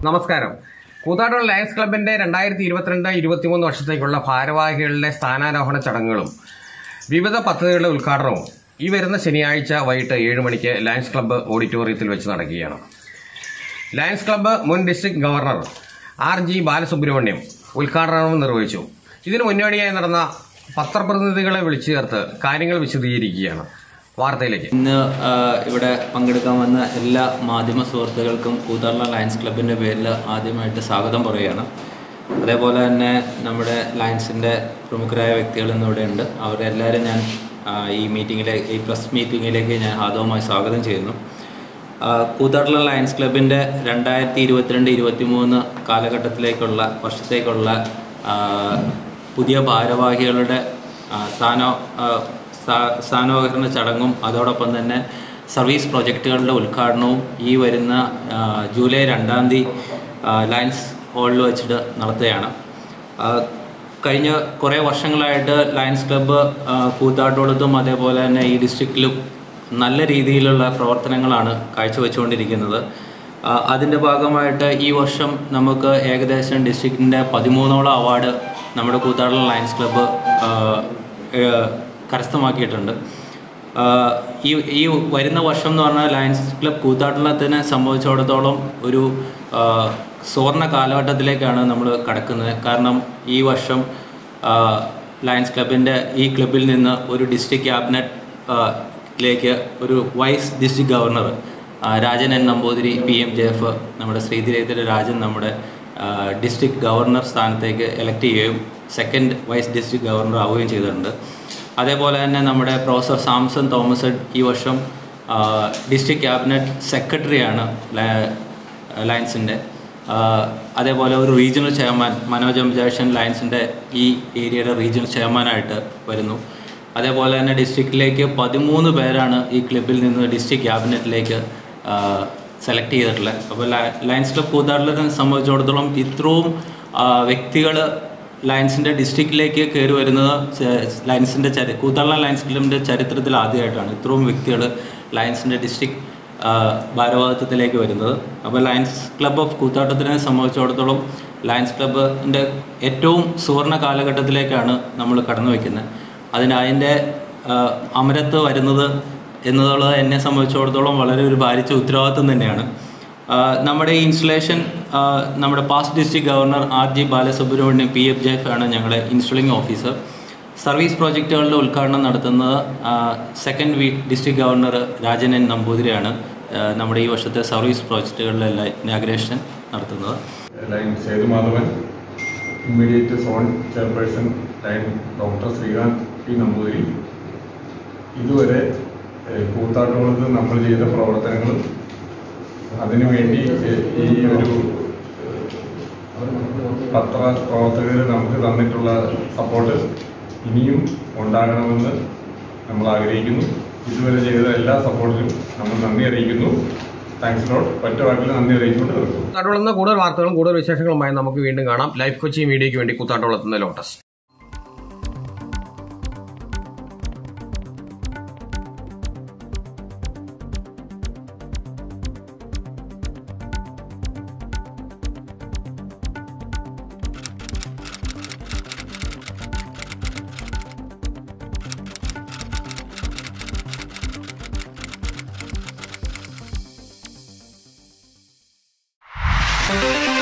നമസ്കാരം കൂത്താട്ടൂർ ലയൺസ് ക്ലബിന്റെ രണ്ടായിരത്തി ഇരുപത്തിരണ്ട് ഇരുപത്തിമൂന്ന് വർഷത്തേക്കുള്ള ഭാരവാഹികളുടെ സ്ഥാനാരോഹണ ചടങ്ങുകളും വിവിധ പദ്ധതികളുടെ ഉദ്ഘാടനവും ഈ വരുന്ന ശനിയാഴ്ച വൈകിട്ട് ഏഴ് മണിക്ക് ലയൺസ് ക്ലബ്ബ് ഓഡിറ്റോറിയത്തിൽ വെച്ച് നടക്കുകയാണ് ലയൺസ് ക്ലബ്ബ് മുൻ district governor R G Balasubramaniam ഉദ്ഘാടനം നിർവഹിച്ചു ഇതിനു മുന്നോടിയായി നടന്ന പത്രപ്രതിനിധികളെ വിളിച്ചു ചേർത്ത് കാര്യങ്ങൾ വിശദീകരിക്കുകയാണ് വാർത്തയിലേക്ക് ഇന്ന് ആ, ഇവിടെ പങ്കെടുക്കാൻ വന്ന എല്ലാ മാധ്യമ സുഹൃത്തുക്കൾക്കും കൂത്താർല ലയൺസ് ക്ലബിൻ്റെ പേരിൽ ആദ്യമായിട്ട് സ്വാഗതം പറയുകയാണ് അതേപോലെ തന്നെ നമ്മുടെ ലയൺസിൻ്റെ പ്രമുഖരായ വ്യക്തികൾ ഇന്നിവിടെ ഉണ്ട് അവരെല്ലാവരും ഞാൻ ആ, ഈ മീറ്റിങ്ങിലേക്ക് ഈ പ്രസ് മീറ്റിങ്ങിലേക്ക് ഞാൻ ഹാർദവമായി സ്വാഗതം ചെയ്യുന്നു ആ, കൂത്താട്ടുള്ള ലയൺസ് ക്ലബിൻ്റെ രണ്ടായിരത്തി ഇരുപത്തിരണ്ട് ഇരുപത്തി മൂന്ന് കാലഘട്ടത്തിലേക്കുള്ള വർഷത്തേക്കുള്ള ആ, പുതിയ ഭാരവാഹികളുടെ ആ, സ്ഥാനോ ആ, സ്ഥാ- സ്ഥാനോഹരണ ചടങ്ങും അതോടൊപ്പം തന്നെ സർവീസ് പ്രൊജക്റ്റുകളുടെ ഉദ്ഘാടനവും ഈ വരുന്ന ആ, ജൂലൈ രണ്ടാം തീയതി ആ, ലയൺസ് ഹാളിൽ വെച്ചിട്ട് നടത്തുകയാണ് ആ, കഴിഞ്ഞ കുറേ വർഷങ്ങളായിട്ട് ലയൺസ് ക്ലബ്ബ് ആ, കൂത്താട്ടോളത്തും അതേപോലെ തന്നെ ഈ ഡിസ്ട്രിക്റ്റിലും നല്ല രീതിയിലുള്ള പ്രവർത്തനങ്ങളാണ് കാഴ്ചവെച്ചുകൊണ്ടിരിക്കുന്നത് ആ, അതിൻ്റെ ഭാഗമായിട്ട് ഈ വർഷം നമുക്ക് ഏകദേശം ഡിസ്ട്രിക്റ്റിൻ്റെ പതിമൂന്നോളം അവാർഡ് നമ്മുടെ കൂത്താടല ലയൺസ് ക്ലബ്ബ് ആ, ഏ, കരസ്ഥമാക്കിയിട്ടുണ്ട് ആ, ഈ ഈ വരുന്ന വർഷം എന്ന് പറഞ്ഞാൽ ലയൺസ് ക്ലബ് കൂത്താട്ടലത്തിനെ സംബന്ധിച്ചിടത്തോളം ഒരു ആ, സുവർണ്ണ കാലഘട്ടത്തിലേക്കാണ് നമ്മൾ കടക്കുന്നത് കാരണം ഈ വർഷം ആ, ലയൺസ് ക്ലബിൻ്റെ ഈ ക്ലബിൽ നിന്ന് ഒരു ഡിസ്ട്രിക്ട് ക്യാബിനറ്റ് ആ, ലേക്ക് ഒരു വൈസ് ഡിസ്ട്രിക്ട് ഗവർണർ ആ, Rajan N Namboothiri P M J F നമ്മുടെ ശ്രീധരേന്ദ്ര രാജൻ നമ്മുടെ ഡിസ്ട്രിക്ട് ഗവർണർ സ്ഥാനത്തേക്ക് എലക്ട് ചെയ്യുകയും സെക്കൻഡ് വൈസ് ഡിസ്ട്രിക്ട് ഗവർണർ ആവുകയും ചെയ്തിട്ടുണ്ട് അതേപോലെ തന്നെ നമ്മുടെ പ്രൊഫസർ സാംസൺ തോമസ് ഈ വർഷം ഡിസ്ട്രിക്ട് ക്യാബിനറ്റ് സെക്രട്ടറിയാണ് ലയൻസിൻ്റെ അതേപോലെ ഒരു റീജിയണൽ ചെയർമാൻ മനോജ് അംജാഷൻ ലയൻസിൻ്റെ ഈ ഏരിയയുടെ റീജിയണൽ ചെയർമാനായിട്ട് വരുന്നു അതേപോലെ തന്നെ ഡിസ്ട്രിക്റ്റിലേക്ക് പതിമൂന്ന് പേരാണ് ഈ ക്ലബിൽ നിന്ന് ഡിസ്ട്രിക്ട് ക്യാബിനറ്റിലേക്ക് സെലക്ട് ചെയ്തിട്ടുള്ളത് അപ്പോൾ ലയൻസ് ക്ലബ് കൂത്താറിനെ സംബന്ധിച്ചിടത്തോളം ഇത്രയും വ്യക്തികൾ ലയൻസിൻ്റെ ഡിസ്ട്രിക്റ്റിലേക്ക് കയറി വരുന്നത് ച- ലയൻസിൻ്റെ ചരി കൂത്താറ ലയൻസ് ക്ലബിൻ്റെ ചരിത്രത്തിൽ ആദ്യമായിട്ടാണ് ഇത്രയും വ്യക്തികൾ ലയൻസിൻ്റെ ഡിസ്ട്രിക്ട് ഭാരവാഹിത്വത്തിലേക്ക് വരുന്നത് അപ്പോൾ ലയൻസ് ക്ലബ് ഓഫ് കൂത്താട്ടത്തിനെ സംബന്ധിച്ചിടത്തോളം ലയൻസ് ക്ലബിൻ്റെ ഏറ്റവും സുവർണ്ണ കാലഘട്ടത്തിലേക്കാണ് നമ്മൾ കടന്നു വയ്ക്കുന്നത് അതിന് അതിൻ്റെ ആ, അമരത്ത് വരുന്നത് എന്നുള്ളത് എന്നെ സംബന്ധിച്ചിടത്തോളം വളരെ ഒരു ഭാരിച്ച ഉത്തരവാദിത്വം തന്നെയാണ് ആ, നമ്മുടെ ഈ ഇൻസ്റ്റലേഷൻ ആ, നമ്മുടെ past district governor R G Balasubramaniam P F ജെഫ് ആണ് ഞങ്ങളുടെ ഇൻസ്റ്റലിംഗ് ഓഫീസർ സർവീസ് പ്രോജക്റ്റുകളുടെ ഉദ്ഘാടനം നടത്തുന്നത് second V district governor Rajan N നമ്പൂതിരിയാണ് ആ, നമ്മുടെ ഈ വർഷത്തെ സർവീസ് പ്രോജക്റ്റുകളുടെ എല്ലാം ഇനാഗ്രേഷൻ നടത്തുന്നത് lion Sethumadhavan immediate zone chairperson lion doctor Sreekanth P Namboothiri ഇതുവരെ ഏഹ്, കൂത്താട്ടുകുളത്ത് നമ്മൾ ചെയ്ത പ്രവർത്തനങ്ങളും അതിനുവേണ്ടി ഏഹ്, ഈ ഒരു പത്ര പ്രവർത്തകർ നമുക്ക് തന്നിട്ടുള്ള സപ്പോർട്ട് ഇനിയും ഉണ്ടാകണമെന്ന് നമ്മൾ ആഗ്രഹിക്കുന്നു ഇതുവരെ ചെയ്ത എല്ലാ സപ്പോർട്ടിനും നമ്മൾ നന്ദി അറിയിക്കുന്നു താങ്ക്സ് ലോട്ട് ഒറ്റ വാക്കിൽ നന്ദി അറിയിച്ചുകൊണ്ട് നിർത്തുന്നു കൂത്താട്ടോളത്ത് നിന്ന് കൂടുതൽ വാർത്തകളും കൂടുതൽ വിശേഷങ്ങളുമായി നമുക്ക് വീണ്ടും കാണാം ലൈഫ് കൊച്ചി മീഡിയയ്ക്ക് വേണ്ടി കൂത്താട്ടോളത്ത് നിന്ന് ലോട്ടസ് Thank